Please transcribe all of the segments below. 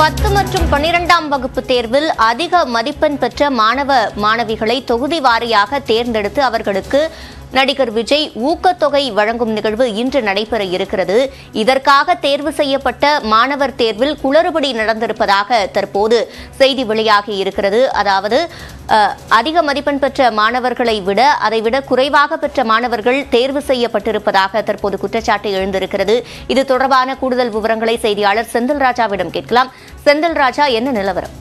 பத்து மற்றும் பன்னிரெண்டாம் வகுப்பு தேர்வில் அதிக மதிப்பெண் பெற்ற மாணவ மாணவிகளை தொகுதி வாரியாக தேர்ந்தெடுத்து அவர்களுக்கு நடிகர் விஜய் ஊக்கத்தொகை வழங்கும் நிகழ்வு இன்று நடைபெற இருக்கிறது இதற்காக தேர்வு செய்யப்பட்ட மாணவர் தேர்வில் குளறுபடி நடந்திருப்பதாக தற்போது செய்தி வெளியாகி இருக்கிறது அதாவது அஹ், அதிக மதிப்பெண் பெற்ற மாணவர்களை விட அதைவிட குறைவாக பெற்ற மாணவர்கள் தேர்வு செய்யப்பட்டிருப்பதாக தற்போது குற்றச்சாட்டு எழுந்திருக்கிறது இது தொடர்பான கூடுதல் விவரங்களை செய்தியாளர் செந்தில் ராஜாவிடம் கேட்கலாம் செந்தில் ராஜா என்ன நிலவரம்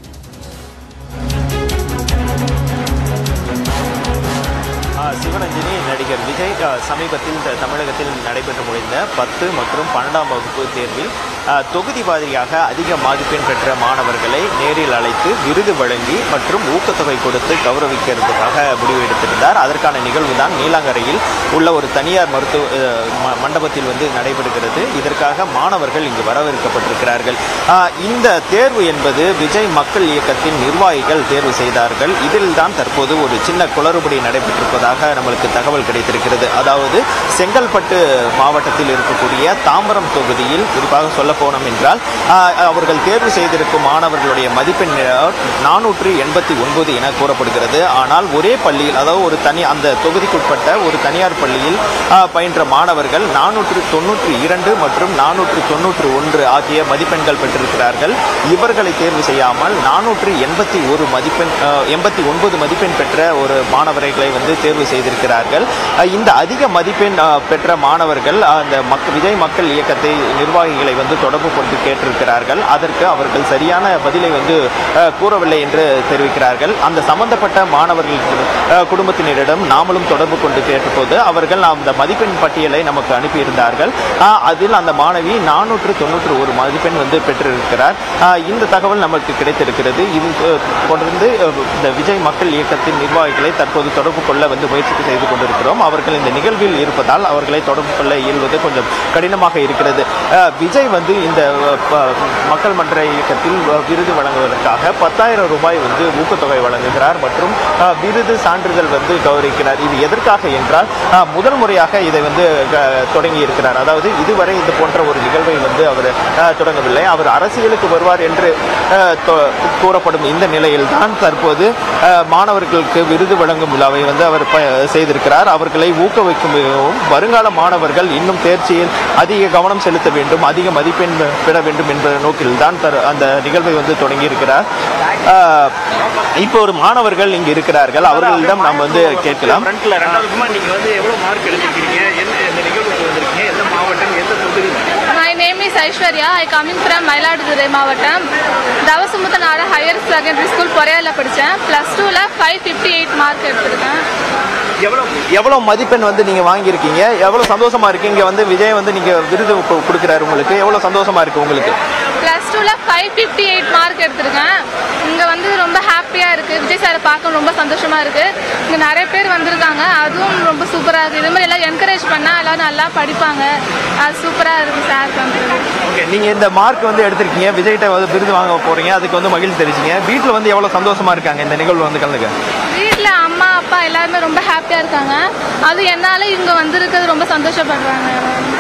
ஆ, சிவரஞ்சனி நடிகர் விஜய் ஆ, சமீபத்தில் த- தமிழகத்தில் நடைபெற்று முடிந்த பத்து மற்றும் பன்னெண்டாம் வகுப்பு தேர்வில் ஆ, தொகுதி வாரியாக அதிக மதிப்பெண் பெற்ற மாணவர்களை நேரில் அழைத்து விருது வழங்கி மற்றும் ஊக்கத்தொகை கொடுத்து கௌரவிக்கிறதுக்காக முடிவு எடுத்திருந்தார் அதற்கான நிகழ்வு தான் நீலாங்கரையில் உள்ள ஒரு தனியார் மருத்துவ ஆ, ம- மண்டபத்தில் வந்து நடைபெறுகிறது இதற்காக மாணவர்கள் இங்கு வரவேற்கப்பட்டிருக்கிறார்கள் ஆ, இந்த தேர்வு என்பது விஜய் மக்கள் இயக்கத்தின் நிர்வாகிகள் தேர்வு செய்தார்கள் இதில் தான் தற்போது ஒரு சின்ன குளறுபடி நடைபெற்றிருப்பதாக நம்மளுக்கு தகவல் கிடைத்திருக்கிறது அதாவது செங்கல்பட்டு மாவட்டத்தில் இருக்கக்கூடிய தாம்பரம் தொகுதியில் குறிப்பாக சொல்ல போனோம் என்றால் ஆ, அவர்கள் தேர்வு செய்திருக்கும் மாணவர்களுடைய மதிப்பெண் நானூற்று எண்பத்தி ஒன்பது என கூறப்படுகிறது ஆனால் ஒரே பள்ளியில் அதாவது ஒரு தனி அந்த தொகுதிக்குட்பட்ட ஒரு தனியார் பள்ளியில் ஆ, பயின்ற மாணவர்கள் நானூற்று தொண்ணூற்றி இரண்டு மற்றும் நானூற்று தொண்ணூற்று ஒன்று ஆகிய மதிப்பெண்கள் பெற்றிருக்கிறார்கள் இவர்களை தேர்வு செய்யாமல் நானூற்று எண்பத்தி ஒரு மதிப்பெண் எண்பத்தி ஒன்பது மதிப்பெண் பெற்ற ஒரு மாணவர்களை வந்து தேர்வு செய்திருக்கிறார்கள் அஹ், இந்த அதிக மதிப்பெண் அஹ், பெற்ற மாணவர்கள் அஹ், அந்த மக் விஜய் மக்கள் இயக்கத்தை நிர்வாகிகளை வந்து தொடர்பு கொண்டு கேட்டிருக்கிறார்கள் அதற்கு அவர்கள் சரியான பதிலை வந்து அஹ், கூறவில்லை என்று தெரிவிக்கிறார்கள் அந்த சம்பந்தப்பட்ட மாணவர்கள் அஹ், குடும்பத்தினரிடம் நாமளும் தொடர்பு கொண்டு கேட்டபோது அவர்கள் அந்த மதிப்பெண் பட்டியலை நமக்கு அனுப்பியிருந்தார்கள் அஹ், அதில் அந்த மாணவி நானூற்று தொண்ணூற்று ஒரு மதிப்பெண் வந்து பெற்றிருக்கிறார் அஹ், இந்த தகவல் நமக்கு கிடைத்திருக்கிறது இது அஹ், தொடர்ந்து அஹ், இந்த விஜய் மக்கள் இயக்கத்தின் நிர்வாகிகளை தற்போது தொடர்பு கொள்ள வந்து முயற்சி செய்து கொண்டிருக்கிறோம் அவர்கள் இந்த நிகழ்வில் இருப்பதால் அவர்களை தொடர்பு கொள்ள இயல்வது கொஞ்சம் கடினமாக இருக்கிறது அஹ், விஜய் வந்து இந்த அஹ், ப- மக்கள் மன்ற இயக்கத்தில் அஹ், விருது வழங்குவதற்காக பத்தாயிரம் ரூபாய் வந்து ஊக்கத்தொகை வழங்குகிறார் மற்றும் அஹ், விருது சான்றிதழ் வந்து கௌரவிக்கிறார் இது எதற்காக என்றால் அஹ், முதல் முறையாக இதை வந்து க- தொடங்கி இருக்கிறார் அதாவது இதுவரை இது போன்ற ஒரு நிகழ்வை வந்து அவர் அஹ், தொடங்கவில்லை அவர் அரசியலுக்கு வருவார் என்று அஹ், தொ- கூறப்படும் இந்த நிலையில் தான் தற்போது அஹ், மாணவர்களுக்கு விருது வழங்கும் விழாவை வந்து அவர் ப- செய்திருக்கிறார் அவர்களை ஊக்குவிக்கும் விதமும் வருங்கால மாணவர்கள் இன்னும் தேர்ச்சியில் அதிக கவனம் செலுத்த வேண்டும் அதிக மதிப்பெண் பெற வேண்டும் என்ற நோக்கில் தான் தர- அந்த நிகழ்வை வந்து தொடங்கி இருக்கிறார் அஹ், இப்போ ஒரு மாணவர்கள் இங்கு இருக்கிறார்கள் அவர்களிடம் நாம் வந்து கேட்கலாம் ஃப்ரண்ட்ல ரெண்டாவது நீங்க வந்து எவ்வளவு மார்க் எடுத்திருக்கீங்க என்ன இந்த நிகழ்வுக்கு வந்திருக்கீங்க எந்த மாவட்டம் எந்த தொகுதி My name is Aishwarya. I coming from Mayiladuthurai மாவட்டம் தவசுமுத்த நாடு ஹையர் செகண்டரி ஸ்கூல் பொறையால படித்தேன் ப்ளஸ் டூவில் ஃபைவ் ஃபிஃப்டி எயிட் மார்க் எடுத்திருக்கேன் எவ்வளவு எவ்வளவு மதிப்பெண் வந்து நீங்க வாங்கியிருக்கீங்க எவ்வளவு சந்தோஷமா இருக்கு இங்க வந்து விஜய் வந்து நீங்க விருது கு- கொடுக்கிறாரு உங்களுக்கு எவ்வளவு சந்தோஷமா இருக்கு உங்களுக்கு ப்ளஸ் டூவில் ஃபைவ் ஃபிஃப்டி எயிட் மார்க் எடுத்திருக்கேன் இங்கே வந்து ரொம்ப ஹாப்பியாக இருக்குது விஜய் சாரை பார்க்க ரொம்ப சந்தோஷமாக இருக்குது இங்கே நிறைய பேர் வந்திருக்காங்க அதுவும் ரொம்ப சூப்பராக இருக்குது இது மாதிரி எல்லாம் என்கரேஜ் பண்ணால் எல்லோரும் நல்லா படிப்பாங்க அது சூப்பராக இருக்குது சார் பண்ணுறது ஓகே நீங்க இந்த மார்க் வந்து எடுத்திருக்கீங்க விஜய்கிட்ட வந்து விருது வாங்க போறீங்க அதுக்கு வந்து மகிழ்ச்சி தெரிவிச்சீங்க வீட்டுல வந்து எவ்வளவு சந்தோஷமா இருக்காங்க இந்த நிகழ்வு வந்து கலந்துக்க வீட்டில் அம்மா அப்பா எல்லாருமே ரொம்ப ஹாப்பியாக இருக்காங்க அது என்னால் இங்கே வந்திருக்கிறது ரொம்ப சந்தோஷப்படுறாங்க எல்லாரும்.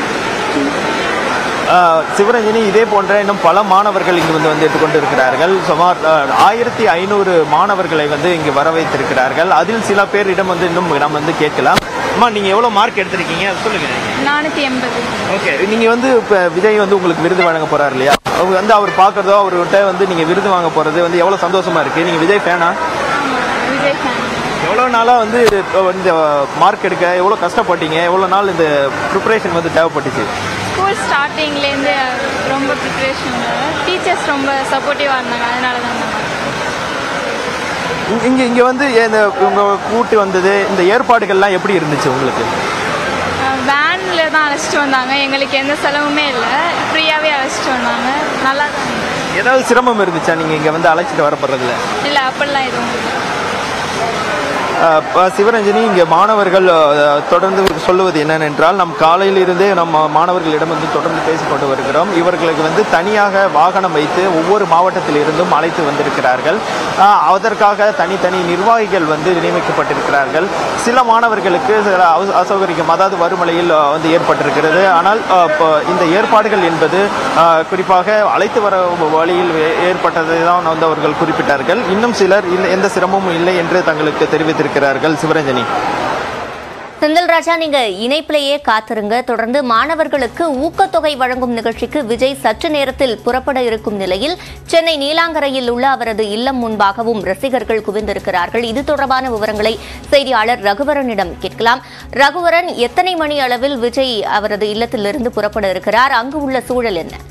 ஆஹ் சிவரஞ்சனி இதே போன்ற இன்னும் பல மாணவர்கள் இங்கு வந்து வந்து கொண்டு இருக்கிறார்கள் சுமார் ஆயிரத்தி ஐநூறு மாணவர்களை வந்து இங்கு வர வைத்திருக்கிறார்கள் அதில் சில பேரிடம் வந்து இன்னும் நம்ம வந்து கேட்கலாம் அம்மா நீங்க எவ்வளவு மார்க் எடுத்திருக்கீங்க அது சொல்லுங்க நானூற்றி எண்பது ஓகே நீங்க வந்து இப்ப விஜய் வந்து உங்களுக்கு விருது வழங்க போறாரு இல்லையா அவங்க வந்து அவர் பாக்குறதோ அவர்கிட்ட வந்து நீங்க விருது வாங்க போறது வந்து எவ்வளவு சந்தோஷமா இருக்கு நீங்க விஜய் ஃபேனா விஜய் ஃபேன் எவ்வளவு நாளா வந்து இப்போ இந்த மார்க் எடுக்க எவ்வளவு கஷ்டப்பட்டீங்க எவ்வளவு நாள் இந்த ப்ரிப்பரேஷன் வந்து தேவைப்பட்டுச்சு ஸ்கூல் ஸ்டார்டிங்லேருந்து ரொம்ப ப்ரிப்ரேஷன் டீச்சர்ஸ் ரொம்ப சப்போர்ட்டிவாக இருந்தாங்க அதனால தான் இந்த மாதிரி. இங்க- இங்க இங்க வந்து இந்த உங்க கூட்டு வந்தது இந்த ஏற்பாடுகள்லாம் எப்படி இருந்துச்சு உங்களுக்கு அஹ் வேனில் தான் அழைச்சிட்டு வந்தாங்க எங்களுக்கு எந்த செலவுமே இல்லை ஃப்ரீயாகவே அழைச்சிட்டு வந்தாங்க நல்லா தான் இருந்துச்சு. ஏதாவது சிரமம் இருந்துச்சா நீங்க இங்க வந்து அழைச்சிட்டு வரப்படுறதுல இல்லை அப்படிலாம் எதுவும் இல்லை அஹ், ப- சிவரஞ்சனி இங்கே மாணவர்கள் அஹ், தொடர்ந்து சொல்லுவது என்னவென்றால் நம் காலையில் இருந்தே நம்ம மாணவர்களிடம் வந்து தொடர்ந்து பேசிக்கொண்டு வருகிறோம் இவர்களுக்கு வந்து தனியாக வாகனம் வைத்து ஒவ்வொரு மாவட்டத்தில் இருந்தும் அழைத்து வந்திருக்கிறார்கள் அஹ், அதற்காக தனித்தனி நிர்வாகிகள் வந்து நியமிக்கப்பட்டிருக்கிறார்கள் சில மாணவர்களுக்கு சில அச- அசௌகரியம் அதாவது வறுமலையில் அஹ், வந்து ஏற்பட்டிருக்கிறது ஆனால் அஹ், இப்போ இந்த ஏற்பாடுகள் என்பது அஹ், குறிப்பாக அழைத்து வர வழியில் ஏ- ஏற்பட்டதை தான் வந்து அவர்கள் குறிப்பிட்டார்கள் இன்னும் சிலர் இல்லை எந்த சிரமமும் இல்லை என்று தங்களுக்கு தெரிவித்திருக்கிறார்கள் சிவரஞ்சனி செந்தில்ராஜா நீங்க இணைப்பிலேயே காத்திருங்க தொடர்ந்து மாணவர்களுக்கு ஊக்கத்தொகை வழங்கும் நிகழ்ச்சிக்கு விஜய் சற்று நேரத்தில் புறப்பட இருக்கும் நிலையில் சென்னை நீலாங்கரையில் உள்ள அவரது இல்லம் முன்பாகவும் ரசிகர்கள் குவிந்திருக்கிறார்கள் இது தொடர்பான விவரங்களை செய்தியாளர் ரகுவரனிடம் கேட்கலாம் ரகுவரன் எத்தனை மணி அளவில் விஜய் அவரது இல்லத்திலிருந்து புறப்பட இருக்கிறார் அங்கு உள்ள சூழல் என்ன